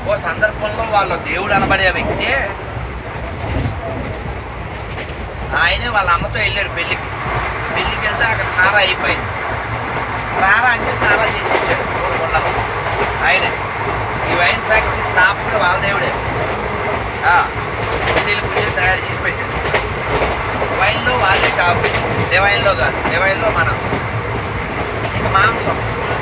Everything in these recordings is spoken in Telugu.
ఓ సందర్భంలో వాళ్ళ దేవుడు అనబడే వ్యక్తి ఆయనే వాళ్ళ అమ్మతో వెళ్ళాడు పెళ్ళికి పెళ్ళికి వెళ్తే అక్కడ సారా అయిపోయింది రారా అంటే సారా చేసి ఇచ్చాడు మూడు గుండలు ఆయనే ఈ వైన్ ఫ్యాక్టరీ స్థాపకుడు వాళ్ళ దేవుడే ఆ, కుండీలు కుండీలు తయారు చేసి పెట్టాడు వైన్లో వాళ్ళే టాప్ డివైన్లో కాదు డివైన్లో మనం ఇది మాంసం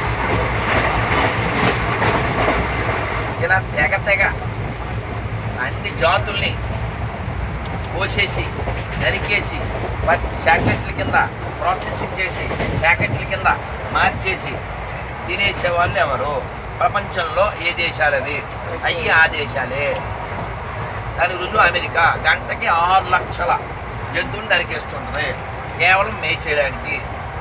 ఇలా తెగ తెగ అన్ని జాతుల్ని కోసేసి నరికేసి వాటి చాక్లెట్ల కింద ప్రాసెసింగ్ చేసి ప్యాకెట్ల కింద మార్చేసి తినేసే వాళ్ళు ఎవరు ప్రపంచంలో ఏ దేశాలవి అయ్యి ఆ దేశాలే దాని రుజువు అమెరికా గంటకి ఆరు లక్షల జంతువుని నరికేస్తుంటుంది కేవలం మేసేయడానికి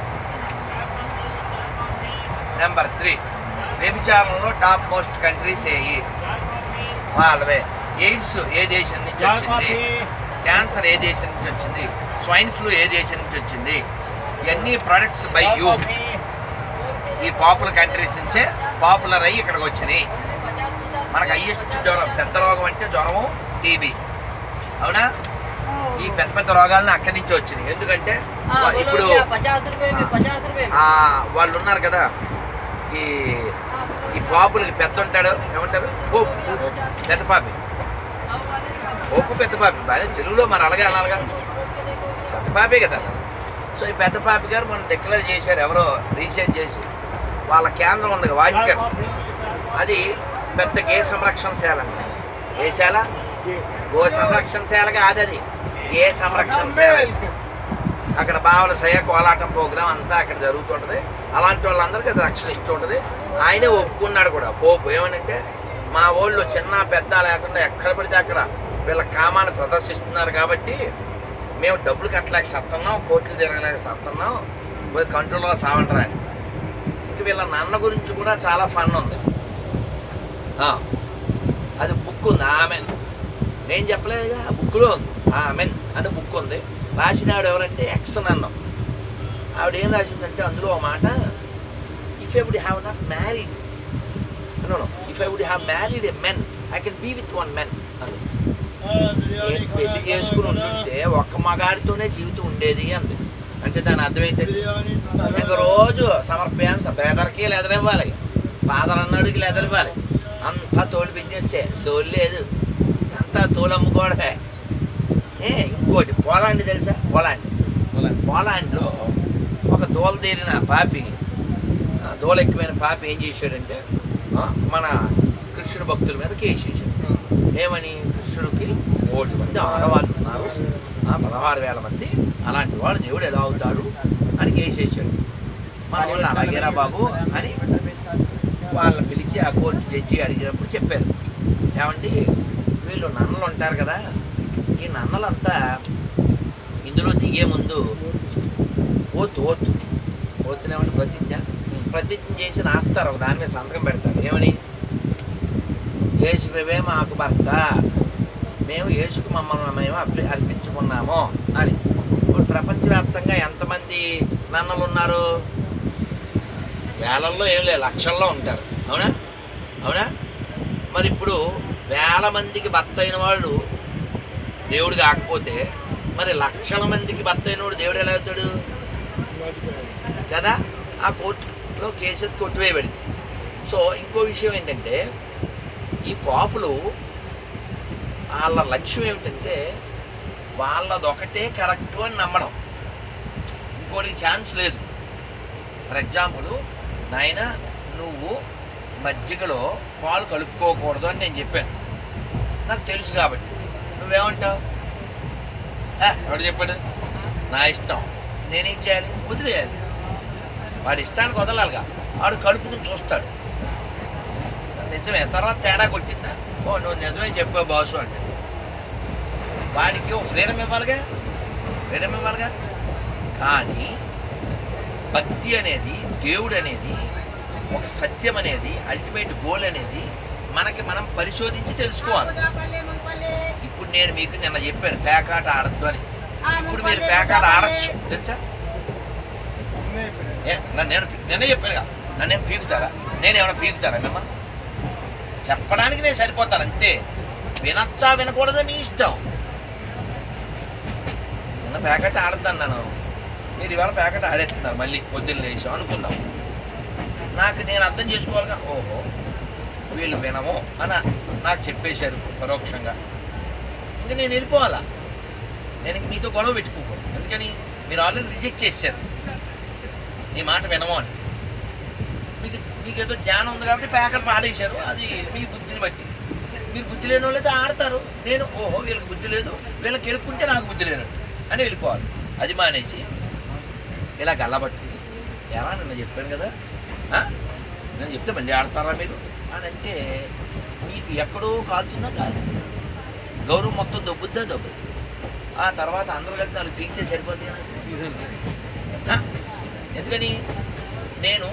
నెంబర్ త్రీ వ్యభిచారంలో టాప్ మోస్ట్ కంట్రీస్ ఏవి వాళ్ళవే ఎయిడ్స్ ఏ దేశం నుంచి వచ్చింది క్యాన్సర్ ఏ దేశం నుంచి వచ్చింది స్వైన్ ఫ్లూ ఏ దేశం నుంచి వచ్చింది ఇవన్నీ ప్రొడక్ట్స్ బై యూ ఈ పాపులర్ కంట్రీస్ నుంచే పాపులర్ అయ్యి ఇక్కడికి వచ్చినాయి మనకు హయ్యెస్ట్ జ్వరం పెద్ద రోగం అంటే జ్వరము టీబీ అవునా ఈ పెద్ద పెద్ద రోగాలను అక్కడి నుంచి వచ్చినాయి ఎందుకంటే వా- ఇప్పుడు पचास रुपए में पचास रुपए में ఆ వాళ్ళు ఉన్నారు కదా ఈ ఈ పాపులకి పెద్ద ఉంటాడు ఏమంటారు పోపు పెద్ద పాపి పోపు పెద్ద పాపి బాగా తెలుగులో మరి అలాగే అనాలిగా పెద్ద పాపే కదా సో ఈ పెద్ద పాపి గారు మనం డిక్లేర్ చేశారు ఎవరో రీసెర్చ్ చేసి వాళ్ళ కేంద్రం ఉంది వాటికన్ అది పెద్ద గే సంరక్షణశాల అండి ఏ శాల గో సంరక్షణశాల కాదు అది ఏ సంరక్షణశాల అక్కడ బావల సయ కోలాటం ప్రోగ్రాం అంతా అక్కడ జరుగుతుంటుంది అలాంటి వాళ్ళందరికీ అది రక్షణ ఇస్తూ ఉంటుంది ఆయనే ఒప్పుకున్నాడు కూడా పోపు ఏమనంటే మా వాళ్ళు చిన్న పెద్ద లేకుండా ఎక్కడ పడితే అక్కడ వీళ్ళ కామాన్ని ప్రదర్శిస్తున్నారు కాబట్టి మేము డబ్బులు కట్టలేక సత్తున్నాం కోట్లు తిరగలేక సత్తున్నాం పోయి కంట్రోల్గా సావంటరా అని ఇంక వీళ్ళ నాన్న గురించి కూడా చాలా ఫన్ ఉంది ఆ, అది బుక్ ఉంది ఆమెన్ నేను చెప్పలేదుగా ఆ బుక్లో ఉంది ఆమెన్ అని బుక్ ఉంది రాసిన ఆవిడ ఎవరంటే ఎక్స్ అన్నాం ఆవిడ ఏం రాసిందంటే అందులో ఒక మాట if I would have not married no no if I would have married a men I can be with one men అంది నేను పెళ్లి చేసుకుని ఉంటుంటే ఒక్క మగాడితోనే జీవితం ఉండేది అంది అంటే దాని అర్థం ఏంటంటే ఇంక రోజు సమర్పయాన్ని బ్రదర్కి లెదర్ ఇవ్వాలి ఫాదర్ అన్నాడికి లెదర్ ఇవ్వాలి అంతా తోలు పెంచేస్తే సోలు లేదు అంతా తోలు అమ్ముకోవడమే ఏ ఇంకోటి పోలాండ్ తెలుసా పోలాండ్ పోలాండ్లో ఒక దూల తీరిన పాపి ఆ, దూల ఎక్కువైన పాపి ఏం చేశాడంటే ఆ, మన కృష్ణుడు భక్తుల మీద కేసు చేశాడు ఏమని కృష్ణుడికి కోటి మంది ఆడవాళ్ళు ఉన్నారు ఆ పదహారు వేల మంది అలాంటి వాడు దేవుడు ఎలా అవుతాడు అని కేసు వేసాడు మన వాళ్ళు అలాగేరా బాబు అని వాళ్ళని పిలిచి ఆ కోర్టు జడ్జి అడిగినప్పుడు చెప్పారు ఏమండి వీళ్ళు నన్నలు ఉంటారు కదా ఈ నన్నలంతా ఇందులో దిగే ముందు ఓతు ఓతు ఓతునేమంటే ప్రతిజ్ఞ ప్రతిజ్ఞ చేసి రాస్తారు ఒక దాని మీద సంతకం పెడతారు ఏమని యేసువే మాకు భర్త మేము యేసుకు మమ్మల్ని మేము అర్పి అర్పించుకున్నాము అని ఇప్పుడు ప్రపంచవ్యాప్తంగా ఎంతమంది నన్నలు ఉన్నారు వేలల్లో ఏం లేదు లక్షల్లో ఉంటారు అవునా అవునా మరి ఇప్పుడు వేల మందికి భర్త అయిన వాడు దేవుడు కాకపోతే మరి లక్షల మందికి భర్త అయిన వాడు దేవుడు ఎలా అవుతాడు కదా ఆ కోర్టులో కేసు ఎత్తి కొట్టివేయబడింది సో ఇంకో విషయం ఏంటంటే ఈ పాపులు వాళ్ళ లక్ష్యం ఏమిటంటే వాళ్ళదొకటే కరెక్ట్ అని నమ్మడం ఇంకోటికి ఛాన్స్ లేదు ఫర్ ఎగ్జాంపుల్ నాయన నువ్వు మజ్జిగలో పాలు కలుపుకోకూడదు అని నేను చెప్పాను నాకు తెలుసు కాబట్టి నువ్వేమంటావు "ఆ, ఎవడు చెప్పాడు నా ఇష్టం నేనేం చేయాలి వదిలేయాలి వాడి ఇష్టానికి వదలాలిగా వాడు కలుపుకుని చూస్తాడు నిజమే తర్వాత తేడా కొట్టిందా ఓ నువ్వు నిజమే చెప్పావు బాసు అంటే వాడికి ఓ ఫ్రీడమ్ ఇవ్వాలిగా ఫ్రీడమ్ ఇవ్వాలిగా కానీ భక్తి అనేది దేవుడు అనేది ఒక సత్యం అనేది అల్టిమేట్ గోల్ అనేది మనకి మనం పరిశోధించి తెలుసుకోవాలి ఇప్పుడు నేను మీకు నిన్న చెప్పాను పేకాట ఆడద్దు అని ఇప్పుడు మీరు పేకాట ఆడచ్చు తెలుసా ఏ, నన్ను నేను నిన్నే చెప్పానుగా నన్ను ఏం పీకుతారా నేను ఏమైనా పీకుతారా మిమ్మల్ని చెప్పడానికి నేను సరిపోతాను అంతే వినచ్చా వినకూడదా మీ ఇష్టం నిన్న ప్యాకెట్ ఆడుతాను నేను మీరు ఇవాళ ప్యాకెట్ ఆడేస్తున్నారు మళ్ళీ పొద్దున్న లేచాం అనుకుందాం నాకు నేను అర్థం చేసుకోవాలిగా ఓహో వీళ్ళు వినము అని నాకు చెప్పేశారు పరోక్షంగా ఇంకా నేను వెళ్ళిపోవాలా నేను ఇంక మీతో గొడవ పెట్టుకోకూడదు ఎందుకని మీరు ఆల్రెడీ రిజెక్ట్ చేశారు నీ మాట వినము అని మీకు మీకు ఏదో జ్ఞానం ఉంది కాబట్టి ప్యాకర్ పాడేశారు అది మీ బుద్ధిని బట్టి మీరు బుద్ధి లేని వాళ్ళైతే ఆడతారు నేను ఓహో వీళ్ళకి బుద్ధి లేదు వీళ్ళకి ఎరుక్కుంటే నాకు బుద్ధి లేదు అని వెళ్ళిపోవాలి అది మానేసి ఇలా గల్లబట్టుకుని ఎలా నిన్న చెప్పాను కదా ఆ? నేను చెప్తే మళ్ళీ ఆడతారా మీరు అని అంటే మీకు ఎక్కడో కాలుతుందా కాదు గౌరవం మొత్తం దొబ్బుద్దా దొబ్బుద్ది ఆ తర్వాత అందరూ కలిసి నాలుగు పీకితే సరిపోతుంది కదా ఆ? ఎందుకని నేను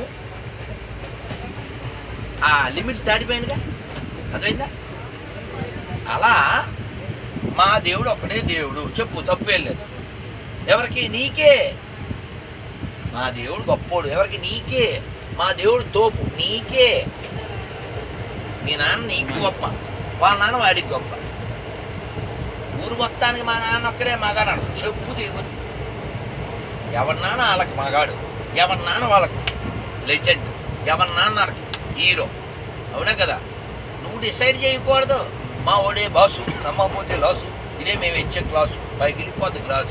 ఆ లిమిట్స్ దాటిపోయానుగా అర్థమైందా అలా మా దేవుడు ఒక్కడే దేవుడు చెప్పు తప్పేం లేదు ఎవరికి నీకే మా దేవుడు గొప్పోడు ఎవరికి నీకే మా దేవుడు తోపు నీకే మీ నాన్న నీకు గొప్ప వాళ్ళ నాన్న వాడికి గొప్ప ఊరు మొత్తానికి మా నాన్న ఒక్కడే మగాడు చెప్పు దిగుద్ది ఎవరి నాన్న వాళ్ళకి మగాడు ఎవరి నాన్న వాళ్ళకి లెజెండ్ ఎవరి నాన్న వాళ్ళకి హీరో అవునా కదా నువ్వు డిసైడ్ చేయకూడదు మా ఓడే బాసు నమ్మకపోతే లాసు ఇదే మేము ఇచ్చే క్లాసు పైకి వెళ్ళిపోద్ది క్లాసు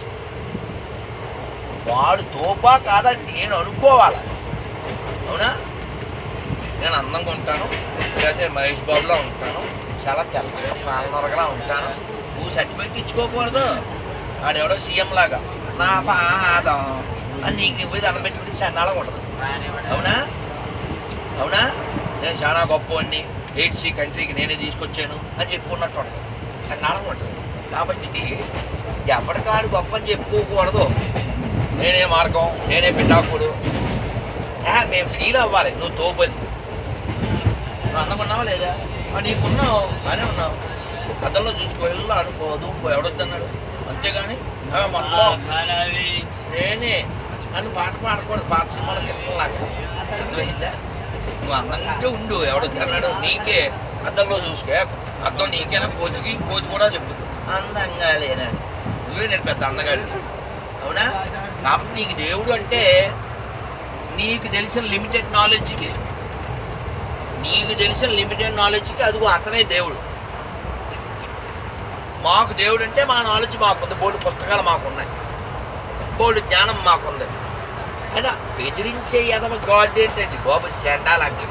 వాడు తోపా కాదా నేను అనుకోవాలి అవునా నేను అందంగా ఉంటాను లేకపోతే మహేష్ బాబులా ఉంటాను చాలా తెల్లగా పాలనరగలా ఉంటాను నువ్వు సర్టిఫికెట్ ఇచ్చుకోకూడదు ఆడెవడో సీఎం లాగా నా పాదం అని నీకు నువ్వు పోయి దండం పెట్టుకుంటే చండాలంగా ఉండదు అవునా అవునా నేను చాలా గొప్పవాడిని ఎయిట్ సి కంట్రీకి నేనే తీసుకొచ్చాను అని చెప్పుకున్నట్టు ఉంటుంది చండాలంగా ఉంటుంది కాబట్టి ఎవరికాడు గొప్ప అని చెప్పుకోకూడదు నేనే మార్గం నేనే పిండాకుడు ఆ, మేము ఫీల్ అవ్వాలి నువ్వు తోపని నువ్వు అందమన్నావా లేదా ఆ, నీకున్నావు బాగానే ఉన్నావు అద్దంలో చూసుకో వెళ్ళు అనుకో దూకో ఎవడొద్దన్నాడు అంతేగాని ఆ, మొత్తం నేనే అని పాట పాడకూడదు పాత సినిమాలకు ఇష్టంలాగా అర్థమైందా నువ్వు అందంగా ఉండు ఎవడొద్దన్నాడు నీకే అద్దంలో చూసుకో అద్దం నీకేనా కోచికి కోచి కూడా చెప్పుదు అందంగా లేనని నువ్వే నేను పెద్ద అందగాడివి అవునా కాబట్టి నీకు దేవుడు అంటే నీకు తెలిసిన లిమిటెడ్ నాలెడ్జ్కి నీకు తెలిసిన లిమిటెడ్ నాలెడ్జ్కి అదిగో అతనే దేవుడు మాకు దేవుడు అంటే మా నాలెడ్జ్ మాకుంది బోర్డు పుస్తకాలు మాకున్నాయి బోర్డు జ్ఞానం మాకుంది అయినా బెదిరించే ఎదవ గాడ్ ఏంటండి బాబు సెండాలకి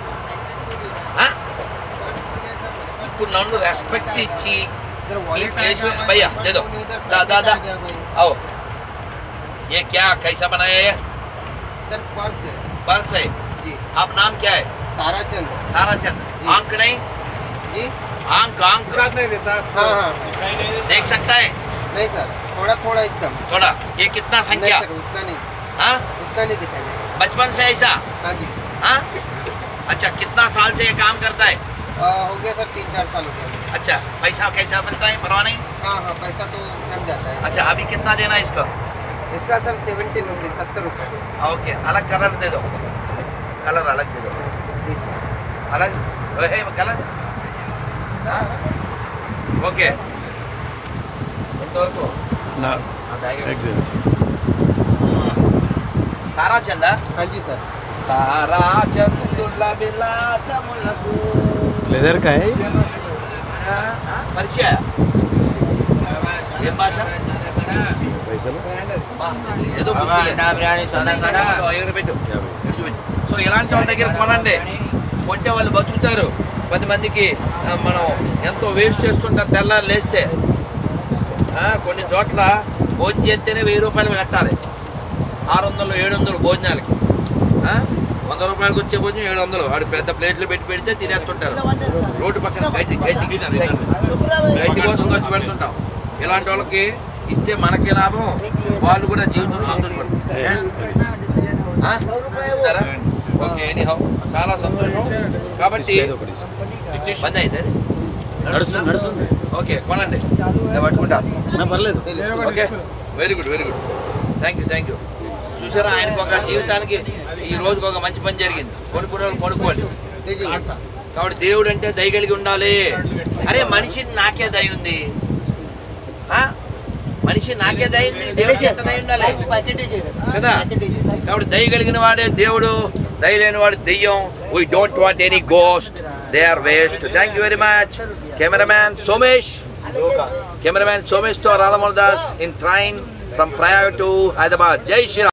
ఇప్పుడు నన్ను రెస్పెక్ట్ ఇచ్చి ఈ प्लेस में भैया दे दो दा दा दा आओ ये क्या कैसा बनाया है सर पर्स है पर्स है जी आप नाम क्या है ताराचंद ताराचंद जी। आंक नहीं जी आंक आंक नहीं देता हाँ हाँ देख सकता है नहीं सर थोड़ा थोड़ा एकदम थोड़ा ये कितना नहीं संख्या सर उतना नहीं हाँ उतना नहीं दिखाइए बचपन से ऐसा हाँ जी हाँ अच्छा कितना साल से ये काम करता है आ, हो गया सर तीन चार साल हो गया अच्छा पैसा कैसा बनता है परवाह नहीं हाँ हाँ पैसा तो जम जाता है अच्छा अभी कितना देना है इसका इसका सर सेवेंटीन रुपीज़ सत्तर रुपये ओके अलग कलर दे दो कलर अलग दे दो जी अलग है कलर हाँ? ఓకే ఎంతవరకు ना ఆ బ్యాగ్ एक दे दो తారాచందా हाँ जी सर తారాచందుల విలాసములకు लेदर का है ఆ, పరిచయ ఏం భాష పైసలు బా, ఏదో బాబా, బుద్ధి. అండా బిర్యానీ, సోనా కాడ. ఓ, ఎక్కడ పెట్టు యాభై. ఎక్కడ చూపించు. సో ఇలాంటి వాళ్ళ దగ్గర కొనండి కొంటే వాళ్ళు బతుకుతారు పది మందికి ఆ, మనం ఎంతో వేస్ట్ చేస్తుంటారు తెల్లారు లేస్తే ఆ, కొన్ని చోట్ల భోజనం చేస్తేనే వెయ్యి రూపాయలు కట్టాలి ఆరు వందలు ఏడు వందలు భోజనాలకి ఆ, వంద రూపాయలకి వచ్చే భోజనం ఏడు వందలు వాడు పెద్ద ప్లేట్లు పెట్టి పెడితే తినేస్తుంటారు రోడ్డు పక్కన గడ్డి గడ్డి గడ్డి కోసం ఖర్చు పెడుతుంటాం ఇలాంటి వాళ్ళకి ఇస్తే మనకి లాభం వాళ్ళు కూడా జీవితం సంతోషపడతారు ఆ? చూస్తారా? ఓకే ఎనీహౌ చాలా సంతోషం కాబట్టి ఏదో ఒకటి బంద్ అయింది అది నడుస్తుంది నడుస్తుంది ఓకే కొనండి నేను పట్టుకుంటా నా పర్లేదు okay very good very good thank you thank you చూసారా ఆయనకు ఒక జీవితానికి ఈ రోజుకి ఒక మంచి పని జరిగింది కొనుక్కునే వాళ్ళు కొనుక్కోండి लीजिए కాబట్టి దేవుడు అంటే దయ కలిగి ఉండాలి అరే మనిషి నాకే దయ ఉంది ఆ? మనిషి నాకే దయ ఉంది దేవుడికి ఎంత దయ ఉండాలి కదా కాబట్టి దయ కలిగిన వాడే దేవుడు దయ లేని వాడు దెయ్యం we don't want any ghost they are waste thank you very much cameraman Somesh cameraman Somesh తో Radhamohan Das in train from Prayag to Hyderabad జై శ్రీరామ్